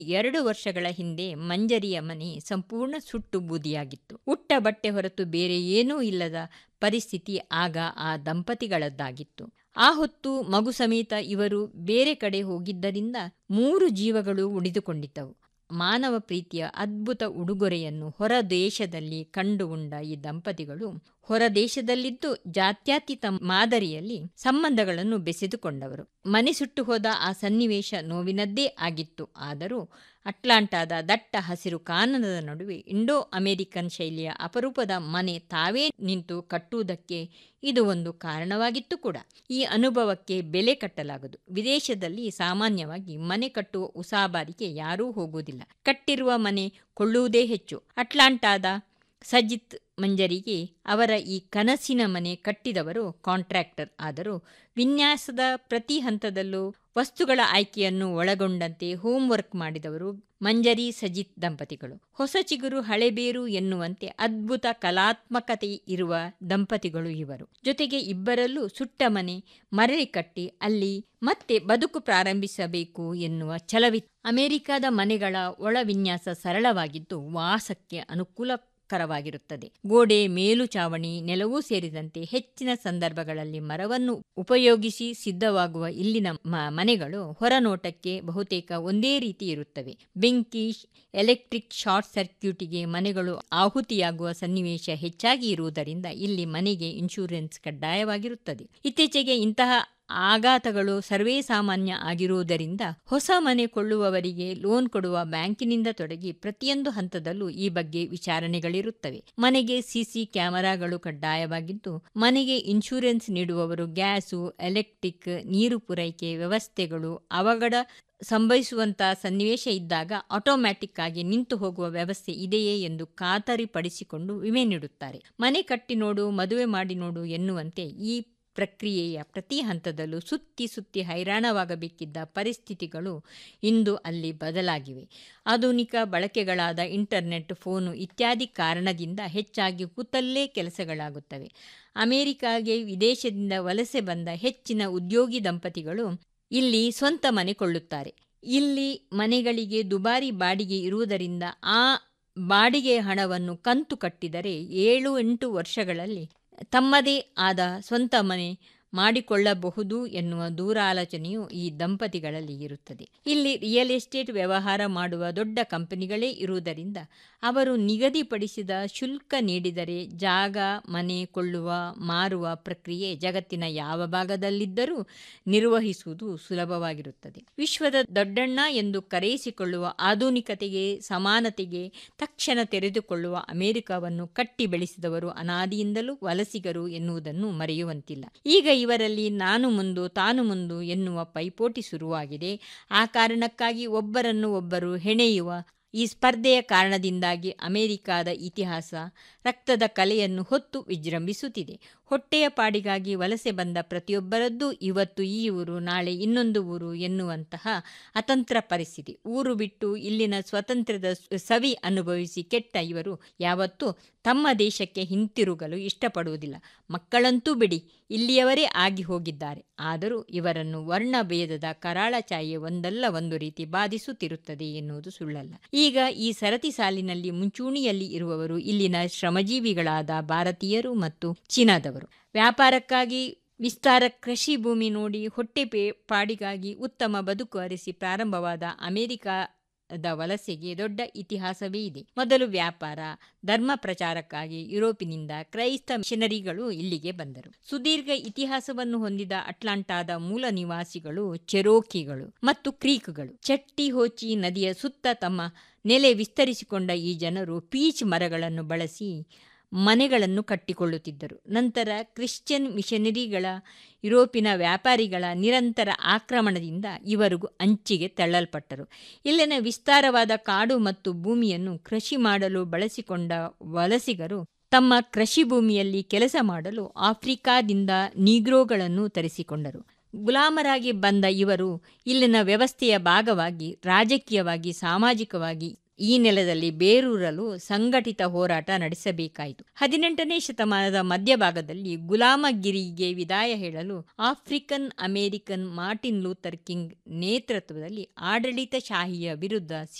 ಎರಡು ವರ್ಷಗಳ ಹಿಂದೆ ಮಂಜರಿಯ ಮನೆ ಸಂಪೂರ್ಣ ಸುಟ್ಟು ಬೂದಿಯಾಗಿತ್ತು ಉಟ್ಟ ಬಟ್ಟೆ ಹೊರತು ಬೇರೆ ಏನೂ ಇಲ್ಲದ ಪರಿಸ್ಥಿತಿ ಆಗ ಆ ದಂಪತಿಗಳದ್ದಾಗಿತ್ತು ಆ ಹೊತ್ತು ಮಗು ಸಮೇತ ಇವರು ಬೇರೆ ಕಡೆ ಹೋಗಿದ್ದರಿಂದ ಮೂರು ಜೀವಗಳು ಉಳಿದುಕೊಂಡಿದ್ದವು ಮಾನವ ಪ್ರೀತಿಯ ಅದ್ಭುತ ಉಡುಗೊರೆಯನ್ನು ಹೊರ ದೇಶದಲ್ಲಿ ಕಂಡುಕೊಂಡ ಈ ದಂಪತಿಗಳು ಹೊರ ದೇಶದಲ್ಲಿದ್ದು ಜಾತ್ಯತೀತ ಮಾದರಿಯಲ್ಲಿ ಸಂಬಂಧಗಳನ್ನು ಬೆಸೆದುಕೊಂಡವರು ಮನೆ ಸುಟ್ಟು ಹೋದ ಆ ಸನ್ನಿವೇಶ ನೋವಿನದ್ದೇ ಆಗಿತ್ತು ಆದರೂ ಅಟ್ಲಾಂಟಾದ ದಟ್ಟ ಹಸಿರು ಕಾನನದ ನಡುವೆ ಇಂಡೋ ಅಮೆರಿಕನ್ ಶೈಲಿಯ ಅಪರೂಪದ ಮನೆ ತಾವೇ ನಿಂತು ಕಟ್ಟುವುದಕ್ಕೆ ಇದು ಒಂದು ಕಾರಣವಾಗಿತ್ತು ಕೂಡ ಈ ಅನುಭವಕ್ಕೆ ಬೆಲೆ ಕಟ್ಟಲಾಗದು ವಿದೇಶದಲ್ಲಿ ಸಾಮಾನ್ಯವಾಗಿ ಮನೆ ಕಟ್ಟುವ ಉಸಾಬಾರಿಗೆ ಯಾರೂ ಹೋಗುವುದಿಲ್ಲ ಕಟ್ಟಿರುವ ಮನೆ ಕೊಳ್ಳುವುದೇ ಹೆಚ್ಚು ಅಟ್ಲಾಂಟಾದ ಸಜಿತ್ ಮಂಜರಿಗೆ ಅವರ ಈ ಕನಸಿನ ಮನೆ ಕಟ್ಟಿದವರು ಕಾಂಟ್ರಾಕ್ಟರ್ ಆದರೂ ವಿನ್ಯಾಸದ ಪ್ರತಿ ಹಂತದಲ್ಲೂ ವಸ್ತುಗಳ ಆಯ್ಕೆಯನ್ನು ಒಳಗೊಂಡಂತೆ ಹೋಂವರ್ಕ್ ಮಾಡಿದವರು ಮಂಜರಿ ಸಜಿತ್ ದಂಪತಿಗಳು ಹೊಸ ಚಿಗುರು ಹಳೆಬೇರು ಎನ್ನುವಂತೆ ಅದ್ಭುತ ಕಲಾತ್ಮಕತೆ ಇರುವ ದಂಪತಿಗಳು ಇವರು ಜೊತೆಗೆ ಇಬ್ಬರಲ್ಲೂ ಸುಟ್ಟ ಮನೆ ಮರಳಿ ಕಟ್ಟಿ ಅಲ್ಲಿ ಮತ್ತೆ ಬದುಕು ಪ್ರಾರಂಭಿಸಬೇಕು ಎನ್ನುವ ಛಲವಿತ್ತು ಅಮೆರಿಕದ ಮನೆಗಳ ಒಳ ವಿನ್ಯಾಸ ಸರಳವಾಗಿದ್ದು ವಾಸಕ್ಕೆ ಅನುಕೂಲ ಕರವಾಗಿರುತ್ತದೆ ಗೋಡೆ ಮೇಲುಚಾವಣಿ ನೆಲವೂ ಸೇರಿದಂತೆ ಹೆಚ್ಚಿನ ಸಂದರ್ಭಗಳಲ್ಲಿ ಮರವನ್ನು ಉಪಯೋಗಿಸಿ ಸಿದ್ಧವಾಗುವ ಇಲ್ಲಿನ ಮನೆಗಳು ಹೊರನೋಟಕ್ಕೆ ಬಹುತೇಕ ಒಂದೇ ರೀತಿ ಇರುತ್ತವೆ ಬೆಂಕಿ ಎಲೆಕ್ಟ್ರಿಕ್ ಶಾರ್ಟ್ ಸರ್ಕ್ಯೂಟಿಗೆ ಮನೆಗಳು ಆಹುತಿಯಾಗುವ ಸನ್ನಿವೇಶ ಹೆಚ್ಚಾಗಿ ಇರುವುದರಿಂದ ಇಲ್ಲಿ ಮನೆಗೆ ಇನ್ಶೂರೆನ್ಸ್ ಕಡ್ಡಾಯವಾಗಿರುತ್ತದೆ ಇತ್ತೀಚೆಗೆ ಇಂತಹ ಆಘಾತಗಳು ಸರ್ವೇ ಸಾಮಾನ್ಯ ಆಗಿರುವುದರಿಂದ ಹೊಸ ಮನೆ ಕೊಳ್ಳುವವರಿಗೆ ಲೋನ್ ಕೊಡುವ ಬ್ಯಾಂಕಿನಿಂದ ತೊಡಗಿ ಪ್ರತಿಯೊಂದು ಹಂತದಲ್ಲೂ ಈ ಬಗ್ಗೆ ವಿಚಾರಣೆಗಳಿರುತ್ತವೆ ಮನೆಗೆ ಸಿಸಿ ಕ್ಯಾಮೆರಾಗಳು ಕಡ್ಡಾಯವಾಗಿದ್ದು ಮನೆಗೆ ಇನ್ಶೂರೆನ್ಸ್ ನೀಡುವವರು ಗ್ಯಾಸು ಎಲೆಕ್ಟ್ರಿಕ್ ನೀರು ಪೂರೈಕೆ ವ್ಯವಸ್ಥೆಗಳು ಅವಘಡ ಸಂಭವಿಸುವಂತಹ ಸನ್ನಿವೇಶ ಇದ್ದಾಗ ಆಟೋಮ್ಯಾಟಿಕ್ ಆಗಿ ನಿಂತು ಹೋಗುವ ವ್ಯವಸ್ಥೆ ಇದೆಯೇ ಎಂದು ಖಾತರಿಪಡಿಸಿಕೊಂಡು ವಿಮೆ ನೀಡುತ್ತಾರೆ ಮನೆ ಕಟ್ಟಿ ನೋಡು ಮದುವೆ ಮಾಡಿ ನೋಡು ಎನ್ನುವಂತೆ ಈ ಪ್ರಕ್ರಿಯೆಯ ಪ್ರತಿ ಹಂತದಲ್ಲೂ ಸುತ್ತಿ ಸುತ್ತಿ ಹೈರಾಣವಾಗಬೇಕಿದ್ದ ಪರಿಸ್ಥಿತಿಗಳು ಇಂದು ಅಲ್ಲಿ ಬದಲಾಗಿವೆ ಆಧುನಿಕ ಬಳಕೆಗಳಾದ ಇಂಟರ್ನೆಟ್ ಫೋನು ಇತ್ಯಾದಿ ಕಾರಣದಿಂದ ಹೆಚ್ಚಾಗಿ ಕೂತಲ್ಲೇ ಕೆಲಸಗಳಾಗುತ್ತವೆ ಅಮೆರಿಕಾಗೆ ವಿದೇಶದಿಂದ ವಲಸೆ ಬಂದ ಹೆಚ್ಚಿನ ಉದ್ಯೋಗಿ ದಂಪತಿಗಳು ಇಲ್ಲಿ ಸ್ವಂತ ಮನೆ ಕೊಳ್ಳುತ್ತಾರೆ ಇಲ್ಲಿ ಮನೆಗಳಿಗೆ ದುಬಾರಿ ಬಾಡಿಗೆ ಇರುವುದರಿಂದ ಆ ಬಾಡಿಗೆ ಹಣವನ್ನು ಕಂತು ಕಟ್ಟಿದರೆ ಏಳು ಎಂಟು ವರ್ಷಗಳಲ್ಲಿ ತಮ್ಮದೇ ಆದ ಸ್ವಂತ ಮನೆ ಮಾಡಿಕೊಳ್ಳಬಹುದು ಎನ್ನುವ ದೂರಾಲೋಚನೆಯು ಈ ದಂಪತಿಗಳಲ್ಲಿ ಇರುತ್ತದೆ ಇಲ್ಲಿ ರಿಯಲ್ ಎಸ್ಟೇಟ್ ವ್ಯವಹಾರ ಮಾಡುವ ದೊಡ್ಡ ಕಂಪನಿಗಳೇ ಇರುವುದರಿಂದ ಅವರು ನಿಗದಿಪಡಿಸಿದ ಶುಲ್ಕ ನೀಡಿದರೆ ಜಾಗ ಮನೆ ಕೊಳ್ಳುವ ಮಾರುವ ಪ್ರಕ್ರಿಯೆ ಜಗತ್ತಿನ ಯಾವ ಭಾಗದಲ್ಲಿದ್ದರೂ ನಿರ್ವಹಿಸುವುದು ಸುಲಭವಾಗಿರುತ್ತದೆ ವಿಶ್ವದ ದೊಡ್ಡಣ್ಣ ಎಂದು ಕರೆಯಿಸಿಕೊಳ್ಳುವ ಆಧುನಿಕತೆಗೆ ಸಮಾನತೆಗೆ ತಕ್ಷಣ ತೆರೆದುಕೊಳ್ಳುವ ಅಮೆರಿಕವನ್ನು ಕಟ್ಟಿ ಬೆಳೆಸಿದವರು ಅನಾದಿಯಿಂದಲೂ ವಲಸಿಗರು ಎನ್ನುವುದನ್ನು ಮರೆಯುವಂತಿಲ್ಲ ಈಗ ಇವರಲ್ಲಿ ನಾನು ಮುಂದು ತಾನು ಮುಂದು ಎನ್ನುವ ಪೈಪೋಟಿ ಶುರುವಾಗಿದೆ ಆ ಕಾರಣಕ್ಕಾಗಿ ಒಬ್ಬರನ್ನು ಒಬ್ಬರು ಹೆಣೆಯುವ ಈ ಸ್ಪರ್ಧೆಯ ಕಾರಣದಿಂದಾಗಿ ಅಮೆರಿಕಾದ ಇತಿಹಾಸ ರಕ್ತದ ಕಲೆಯನ್ನು ಹೊತ್ತು ವಿಜೃಂಭಿಸುತ್ತಿದೆ ಹೊಟ್ಟೆಯ ಪಾಡಿಗಾಗಿ ವಲಸೆ ಬಂದ ಪ್ರತಿಯೊಬ್ಬರದ್ದೂ ಇವತ್ತು ಈ ಊರು ನಾಳೆ ಇನ್ನೊಂದು ಊರು ಎನ್ನುವಂತಹ ಅತಂತ್ರ ಪರಿಸ್ಥಿತಿ ಊರು ಬಿಟ್ಟು ಇಲ್ಲಿನ ಸ್ವಾತಂತ್ರ್ಯದ ಸವಿ ಅನುಭವಿಸಿ ಕೆಟ್ಟ ಇವರು ಯಾವತ್ತೂ ತಮ್ಮ ದೇಶಕ್ಕೆ ಹಿಂತಿರುಗಲು ಇಷ್ಟಪಡುವುದಿಲ್ಲ ಮಕ್ಕಳಂತೂ ಬಿಡಿ ಇಲ್ಲಿಯವರೇ ಆಗಿ ಹೋಗಿದ್ದಾರೆ ಆದರೂ ಇವರನ್ನು ವರ್ಣಭೇದದ ಕರಾಳ ಛಾಯೆ ಒಂದಲ್ಲ ಒಂದು ರೀತಿ ಬಾಧಿಸುತ್ತಿರುತ್ತದೆ ಎನ್ನುವುದು ಸುಳ್ಳಲ್ಲ ಈಗ ಈ ಸರತಿ ಸಾಲಿನಲ್ಲಿ ಮುಂಚೂಣಿಯಲ್ಲಿ ಇರುವವರು ಇಲ್ಲಿನ ಶ್ರಮಜೀವಿಗಳಾದ ಭಾರತೀಯರು ಮತ್ತು ಚೀನಾದವರು ವ್ಯಾಪಾರಕ್ಕಾಗಿ ವಿಸ್ತಾರ ಕೃಷಿ ಭೂಮಿ ನೋಡಿ ಹೊಟ್ಟೆ ಪೇ ಪಾಡಿಗಾಗಿ ಉತ್ತಮ ಬದುಕು ಅರಿಸಿ ಪ್ರಾರಂಭವಾದ ಅಮೆರಿಕ ದ ವಲಸೆಗೆ ದೊಡ್ಡ ಇತಿಹಾಸವೇ ಇದೆ ಮೊದಲು ವ್ಯಾಪಾರ ಧರ್ಮ ಪ್ರಚಾರಕ್ಕಾಗಿ ಯುರೋಪಿನಿಂದ ಕ್ರೈಸ್ತ ಮಿಷನರಿಗಳು ಇಲ್ಲಿಗೆ ಬಂದರು ಸುದೀರ್ಘ ಇತಿಹಾಸವನ್ನು ಹೊಂದಿದ ಅಟ್ಲಾಂಟಾದ ಮೂಲ ನಿವಾಸಿಗಳು ಚೆರೋಕಿಗಳು ಮತ್ತು ಕ್ರೀಕ್ಗಳು ಚಟ್ಟಿ ಹೋಚಿ ನದಿಯ ಸುತ್ತ ತಮ್ಮ ನೆಲೆ ವಿಸ್ತರಿಸಿಕೊಂಡ ಈ ಜನರು ಪೀಚ್ ಮರಗಳನ್ನು ಬಳಸಿ ಮನೆಗಳನ್ನು ಕಟ್ಟಿಕೊಳ್ಳುತ್ತಿದ್ದರು ನಂತರ ಕ್ರಿಶ್ಚಿಯನ್ ಮಿಷನರಿಗಳ ಯುರೋಪಿನ ವ್ಯಾಪಾರಿಗಳ ನಿರಂತರ ಆಕ್ರಮಣದಿಂದ ಇವರು ಅಂಚಿಗೆ ತಳ್ಳಲ್ಪಟ್ಟರು ಇಲ್ಲಿನ ವಿಸ್ತಾರವಾದ ಕಾಡು ಮತ್ತು ಭೂಮಿಯನ್ನು ಕೃಷಿ ಮಾಡಲು ಬಳಸಿಕೊಂಡ ವಲಸಿಗರು ತಮ್ಮ ಕೃಷಿ ಭೂಮಿಯಲ್ಲಿ ಕೆಲಸ ಮಾಡಲು ಆಫ್ರಿಕಾದಿಂದ ನೀಗ್ರೋಗಳನ್ನು ತರಿಸಿಕೊಂಡರು ಗುಲಾಮರಾಗಿ ಬಂದ ಇವರು ಇಲ್ಲಿನ ವ್ಯವಸ್ಥೆಯ ಭಾಗವಾಗಿ ರಾಜಕೀಯವಾಗಿ ಸಾಮಾಜಿಕವಾಗಿ ಈ ನೆಲದಲ್ಲಿ ಬೇರೂರಲು ಸಂಘಟಿತ ಹೋರಾಟ ನಡೆಸಬೇಕಾಯಿತು ಹದಿನೆಂಟನೇ ಶತಮಾನದ ಮಧ್ಯಭಾಗದಲ್ಲಿ ಗುಲಾಮಗಿರಿಗೆ ವಿದಾಯ ಹೇಳಲು African American Martin Luther King ನೇತೃತ್ವದಲ್ಲಿ ಆಡಳಿತಶಾಹಿಯ ವಿರುದ್ಧ